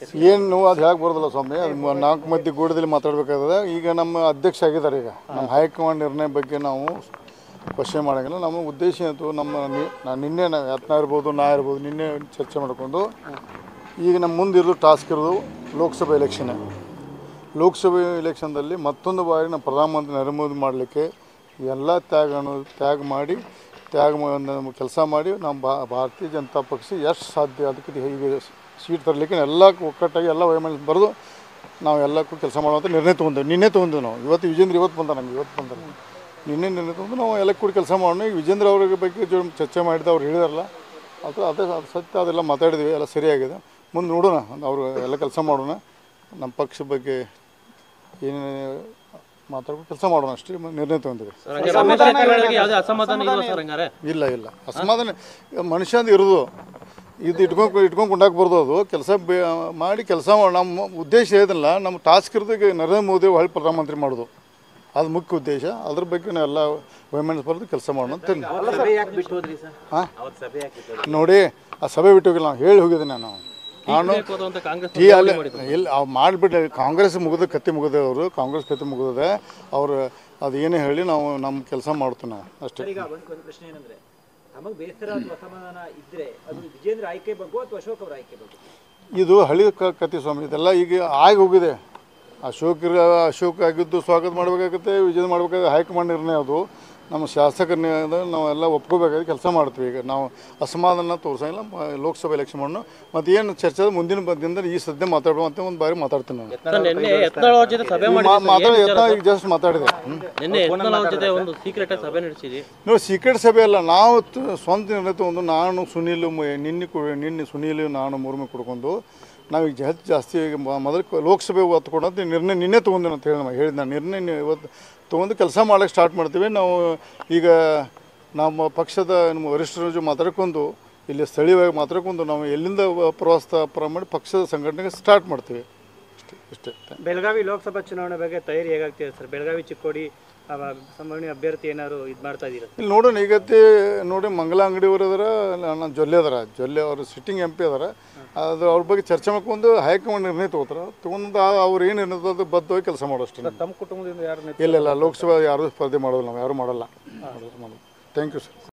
ಏನು ಅದು ಹೇಳಕ್ ಬರೋದಿಲ್ಲ ಸ್ವಾಮಿ ಅದು ಮ- ನಾಲ್ಕು ಮಂದಿ ಗೂಡದಲ್ಲಿ ಮಾತಾಡ್ಬೇಕಾದ್ರೆ ಈಗ ನಮ್ಮ ಅಧ್ಯಕ್ಷ ಆಗಿದ್ದಾರೆ ಈಗ ನಮ್ಮ ಹೈಕಮಾಂಡ್ ನಿರ್ಣಯ ಬಗ್ಗೆ ನಾವು ಕ್ವಶನ್ ಮಾಡಂಗಿಲ್ಲ ನಮ್ಮ ಉದ್ದೇಶ ಏನು ನಮ್ಮ ನಿ- ನಾನು ನಿನ್ನೆ ನಾವು ಯತ್ನ ಇರ್ಬೋದು ನಾ ಇರ್ಬೋದು ನಿನ್ನೆ ಚರ್ಚೆ ಮಾಡ್ಕೊಂಡು ಈಗ ನಮ್ಮ ಮುಂದೆ ಇರೋದು ಟಾಸ್ಕ್ ಇರೋದು ಲೋಕಸಭೆ ಎಲೆಕ್ಷನ್ ಲೋಕಸಭೆ ಎಲೆಕ್ಷನ್ದಲ್ಲಿ ಮತ್ತೊಂದು ಬಾರಿ ನಮ್ಮ ಪ್ರಧಾನಮಂತ್ರಿ ನರೇಂದ್ರ ಮೋದಿ ಮಾಡಲಿಕ್ಕೆ ಎಲ್ಲ ತ್ಯಾಗವನ್ನು ತ್ಯಾಗ ಮಾಡಿ ತ್ಯಾಗ ಕೆಲಸ ಮಾಡಿ ನಮ್ಮ ಭಾ ಭಾರತೀಯ ಜನತಾ ಪಕ್ಷ ಎಷ್ಟು ಸಾಧ್ಯ ಅದಕ್ಕೆ ಹೀಗೆ ಸೀಟ್ ತರಲಿಕ್ಕೆ ಎಲ್ಲ ಒಕ್ಕಟ್ಟಾಗಿ ಎಲ್ಲ ವೈಮನ್ ಬರೆದು ನಾವು ಎಲ್ಲಕ್ಕೂ ಕೆಲಸ ಮಾಡುವಂಥ ನಿರ್ಣಯ ತೊಗೊಂಡೇವೆ ನಿನ್ನೆ ತೊಗೊಂಡೇವೆ ನಾವು ಇವತ್ತು ವಿಜೇಂದ್ರ ಇವತ್ತು ಬಂದ ನಮ್ಗೆ ಇವತ್ತು ಬಂದ ನಿನ್ನೆ ನಿರ್ಣಯ ತೊಗೊಂಡು ನಾವು ಎಲ್ಲ ಕೂಡ ಕೆಲಸ ಮಾಡೋಣ ಈಗ ವಿಜೇಂದ್ರ ಅವ್ರ ಬಗ್ಗೆ ಜೊ ಚರ್ಚೆ ಮಾಡಿದ ಅವ್ರು ಹೇಳಿದಾರಲ್ಲ ಅದು ಅದೇ ಅದು ಸತ್ಯ ಅದೆಲ್ಲ ಮಾತಾಡಿದ್ವಿ ಎಲ್ಲ ಸರಿಯಾಗಿದೆ ಮುಂದೆ ನೋಡೋಣ ಅವರು ಎಲ್ಲ ಕೆಲಸ ಮಾಡೋಣ ನಮ್ಮ ಪಕ್ಷ ಬಗ್ಗೆ ಏನೇನು ಮಾತಾಡ್ಕೊಂಡು ಕೆಲಸ ಮಾಡೋಣ ಅಷ್ಟೇ ಮ- ನಿರ್ಣಯ ತೊಗೊಂಡಿವಿ ಸರ್, ಹಂಗೆ ರಮೇಶ್ ಜಾರಕಿಹೊಳಿಗೆ ಯಾವುದೇ ಅಸಮಾಧಾನ ಇಲ್ಲ ಸರ್ ಹಂಗಾರೆ ಇಲ್ಲ ಇಲ್ಲ ಅಸಮಾಧಾನ ಈಗ ಮನುಷ್ಯಂದು ಇರೋದು ಇದು ಇಟ್ಕೊಂಡು ಇಟ್ಕೊಂಡು ಕೊಂಡಾಕ್ ಬರ್ದು ಅದು ಕೆಲಸ ಮಾಡಿ ಕೆಲಸ ಮಾಡಿ ನಮ್ಮ ಉದ್ದೇಶ ಏನಿಲ್ಲ ನಮ್ಮ ಟಾಸ್ಕ್ ಇರೋದು ಈಗ ನರೇಂದ್ರ ಮೋದಿ ಹೊಳ್ಳಿ ಪ್ರಧಾನಮಂತ್ರಿ ಮಾಡೋದು ಅದು ಮುಖ್ಯ ಉದ್ದೇಶ ಅದ್ರ ಬಗ್ಗೆ ನಾವು ಎಲ್ಲ ವೈಮೆನ್ಸ್ ಬರೆದು ಕೆಲಸ ಮಾಡೋಣ ಅಂತ ಹಾಂ ನೋಡಿ ಆ ಸಭೆ ಬಿಟ್ಟು ಹೋಗಿಲ್ಲ ನಾವು ಹೇಳಿ ಹೋಗಿದ್ದೀನಿ ನಾನು ನಾನು ಬೇಕು ಅಂತ ಕಾಂಗ್ರೆಸ್ ಈ ಅಲ್ಲಿ ಎಲ್ಲಿ ಅವ್ ಮಾಡಿಬಿಟ್ಟು ಕಾಂಗ್ರೆಸ್ ಮುಗಿದ ಕತ್ತಿ ಮುಗಿದ ಅವರು ಕಾಂಗ್ರೆಸ್ ಕತ್ತಿ ಮುಗಿದ ಅವರು ಅದು ಏನೇ ಹೇಳಿ ನಾವು ನಮ್ಮ ಕೆಲಸ ಮಾಡ್ತೀವಿ ನಾವು ಅಷ್ಟೇ ಈಗ ಒಂದು ಒಂದು ಪ್ರಶ್ನೆ ಏನಂದ್ರೆ ನಮಗೆ ಬೇಸರ ಅಥವಾ ಅಸಮಾಧಾನ ಇದ್ರೆ ಅದು ವಿಜೇಂದ್ರ ಆಯ್ಕೆ ಬಗ್ಗೆ ಅಥವಾ ಅಶೋಕ್ ಅವರ ಆಯ್ಕೆ ಬಗ್ಗೆ ಇದು ಹಳಿ ಕ- ಕತೆ ಸ್ವಾಮಿ ಇದೆಲ್ಲ ಈಗ ಆಗಿ ಹೋಗಿದೆ ಅಶೋಕ್ ಅಶೋಕ್ ಆಗಿದ್ದು ಸ್ವಾಗತ ಮಾಡಬೇಕಾಗುತ್ತೆ ವಿಜಯ ಮಾಡಬೇಕಾಗುತ್ತೆ ಹೈಕಮಾಂಡ್ ನಿರ್ಣಯ ಅದು ನಮ್ಮ ಶಾಸಕರ ನಿರ್ಣಯ ನಾವೆಲ್ಲ ಒಪ್ಕೋಬೇಕಾದ್ರೆ ಕೆಲಸ ಮಾಡ್ತೀವಿ ಈಗ ನಾವು ಅಸಮಾಧಾನ ತೋರ್ಸಂಗಿಲ್ಲ ಮ- ಲೋಕಸಭಾ ಎಲೆಕ್ಷನ್ ಮಾಡೋಣ ಮತ್ತು ಏನು ಚರ್ಚೆ ಅದು ಮುಂದಿನ ದಿನದಲ್ಲಿ ಈ ಸದ್ಯ ಮಾತಾಡೋ ಅಂತ ಒಂದು ಬಾರಿ ಮಾತಾಡ್ತೀನಿ ನಾನು ಸರ್, ನಿನ್ನೆ ಯತ್ನಾಳ್ ಅವ್ರ ಜೊತೆ ಸಭೆ ಮಾಡಿ ಮಾ- ಮಾತಾಡಿ ಯತ್ನ ಈಗ ಜಸ್ಟ್ ಮಾತಾಡಿದೆ ಹ್ಮ್. ನಿನ್ನೆ ಯತ್ನಾಳ್ ಅವ್ರ ಜೊತೆ ಒಂದು ಸೀಕ್ರೆಟ್ ಆಗಿ ಸಭೆ ನಡೆಸಿದ್ರಿ ನೋಡಿ ಸೀಕ್ರೆಟ್ ಸಭೆ ಅಲ್ಲ ನಾವು ತ- ಸ್ವಂತ ನಿರ್ಣಯ ತಗೊಂಡು ನಾನು ಸುನೀಲ್ ಮ- ನಿನ್ನೆ ಕು ನಿನ್ನೆ ಸುನೀಲ್ ನಾನು ಮೂರ್ಮೆ ಕುಡ್ಕೊಂಡು ನಾವು ಈಗ ಹೆಚ್ಚು ಜಾಸ್ತಿ ಈಗ ಮೊದಲು ಲೋಕಸಭೆ ಹೊತ್ಕೊಂಡಂತ ನಿರ್ಣಯ ನಿನ್ನೆ ತೊಗೊಂಡು ಅಂತ ಹೇಳಿ ನಾವು ಹೇಳಿದ ನಾನು ನಿರ್ಣಯ ನೀವು ಇವತ್ತು ತೊಗೊಂಡು ಕೆಲಸ ಮಾಡೋಕ್ಕೆ ಸ್ಟಾರ್ಟ್ ಮಾಡ್ತೀವಿ ನಾವು ಈಗ ನಮ್ಮ ಪಕ್ಷದ ನಮ್ಮ ವರಿಷ್ಠರ ಜೊತೆ ಮಾತಾಡ್ಕೊಂಡು ಇಲ್ಲಿ ಸ್ಥಳೀಯವಾಗಿ ಮಾತಾಡ್ಕೊಂಡು ನಾವು ಎಲ್ಲಿಂದ ಪ್ರವಾಸ ಪ್ರ ಮಾಡಿ ಪಕ್ಷದ ಸಂಘಟನೆಗೆ ಸ್ಟಾರ್ಟ್ ಮಾಡ್ತೀವಿ ಅಷ್ಟೇ ಇಷ್ಟೇ ಬೆಳಗಾವಿ ಲೋಕಸಭಾ ಚುನಾವಣೆ ಬಗ್ಗೆ ತಯಾರಿ ಹೇಗಾಗ್ತಿದೆ ಸರ್ ಬೆಳಗಾವಿ ಚಿಕ್ಕೋಡಿ ಅವ ಸಂಭಾವಣೀಯ ಅಭ್ಯರ್ಥಿ ಏನಾದ್ರು ಇದು ಮಾಡ್ತಾ ಇದ್ದೀರಾ ಇಲ್ಲಿ ನೋಡೋಣ ಈಗತ್ತೆ ನೋಡಿ ಮಂಗಲ ಅಂಗಡಿಯವರು ಅದಾರ ನನ್ನ ಜೊಲ್ಲೆ ಅದಾರ ಜೊಲ್ಲೆ ಅವರು ಸಿಟ್ಟಿಂಗ್ ಎಂ ಪಿ ಅದಾರ ಅದು ಅವ್ರ ಬಗ್ಗೆ ಚರ್ಚೆ ಮಾಡ್ಕೊಂಡು ಹೈಕಮಾಂಡ್ ನಿರ್ಣಯ ತಗೋತಾರ ತೊಗೊಂಡು ಅವ್ರು ಏನು ನಿರ್ಣಯ ತಗೋದು ಬದ್ಧವಾಗಿ ಕೆಲಸ ಮಾಡೋ ಅಷ್ಟೇ ತಮ್ಮ ಕುಟುಂಬದಿಂದ ಯಾರು ಇಲ್ಲ ಇಲ್ಲ ಲೋಕಸಭಾ ಯಾರೂ ಸ್ಪರ್ಧೆ ಮಾಡೋದಿಲ್ಲ ನಾವು ಯಾರೂ ಮಾಡಲ್ಲ ಮಾಡೋದು ಥ್ಯಾಂಕ್ ಯು ಸರ್